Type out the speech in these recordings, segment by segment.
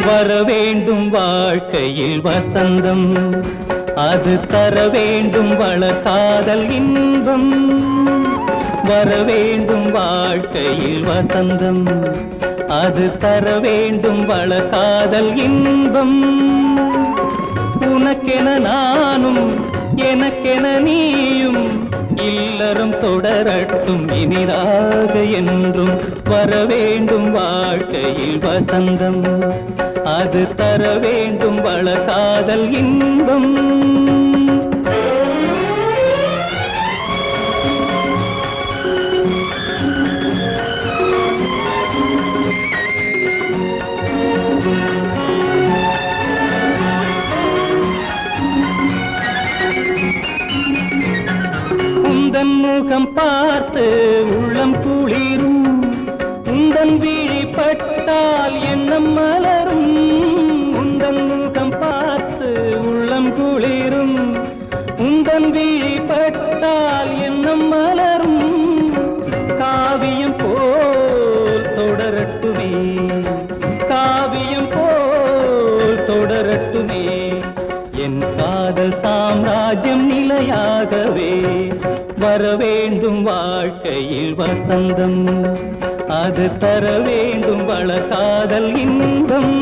வர வேண்டும் வாழ்க்கையில் வசந்தம் அது தர வேண்டும் வள காதல் இன்பம் வர வேண்டும் வாழ்க்கையில் வசந்தம் அது தர வேண்டும் வள காதல் இன்பம் உனக்கென நானும் எனக்கென நீயும் இல்லறம் தொடரட்டும் இனிதாக என்றும் வர வேண்டும் வாழ்க்கையில் வசந்தம் அது தர வேண்டும் வள காதல் இன்பம் உந்தன் முகம் பார்த்து உள்ளம் குளிரும் உந்தன் விழி பட்டால் எண்ணம் மலரும் உந்தன் முகம் பார்த்து உள்ளம் குளிரும் உந்தன் விழி பட்டால் எண்ணம் மலரும் காவியம் போல் தொடரட்டுமே காவியம் போல் தொடரட்டுமே என் காதல் சாம்ராஜ்யம் நிலையாகவே வர வேண்டும் வாழ்க்கையில் வசந்தம் அது தர வேண்டும் வள காதல் இன்பம்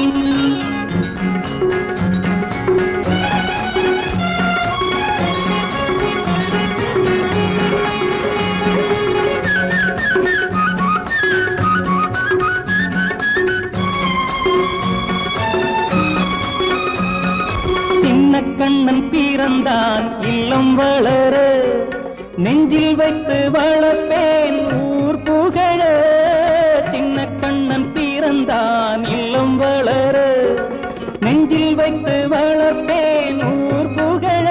சின்ன கண்ணன் பிறந்தான் இல்லம் வளர நெஞ்சில் வைத்து வளர்ப்பேன் ஊர் புகழ சின்ன கண்ணன் பிறந்தான் இல்லம் வளர நெஞ்சில் வைத்து வளர்ப்பேன் ஊர் புகழ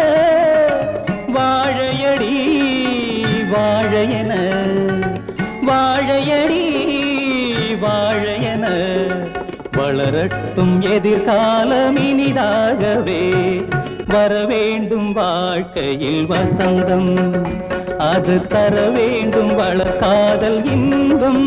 வாழையடி வாழையன வாழையடி வாழையன வளரட்டும் எதிர்காலம் இனிதாகவே வர வேண்டும் வாழ்க்கையில் வசந்தம் அது தர வேண்டும் வள காதல் இன்பம்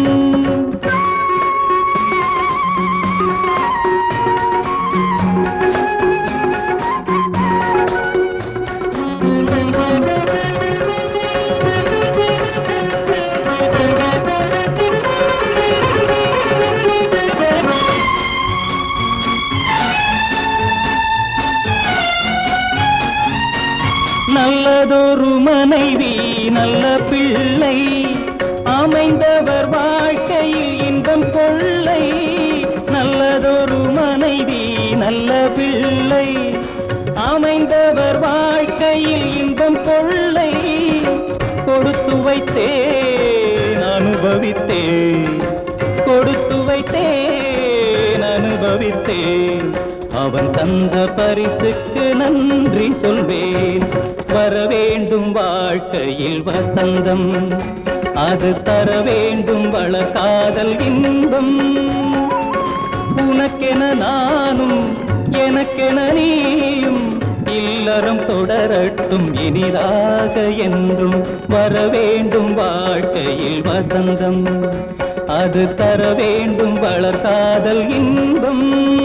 நல்லதொரு மனைவி நல்ல பிள்ளை அமைந்தவர் வாழ்க்கையில் இன்பம் கொள்ளை நல்லதொரு மனைவி நல்ல பிள்ளை அமைந்தவர் வாழ்க்கையில் இன்பம் கொள்ளை கொடுத்து வைத்தேன் அனுபவித்தேன் கொடுத்து வைத்தேன் அனுபவித்தேன் அவன் தந்த பரிசுக்கு நன்றி சொல்வேன் வர வேண்டும் வாழ்க்கையில் வசந்தம் அது தர வேண்டும் வள காதல் இன்பம் உனக்கென நானும் எனக்கென நீயும் இல்லறம் தொடரட்டும் இனிதாக என்றும் வர வேண்டும் வாழ்க்கையில் வசந்தம் அது தர வேண்டும் வளர்காதல் இன்பம்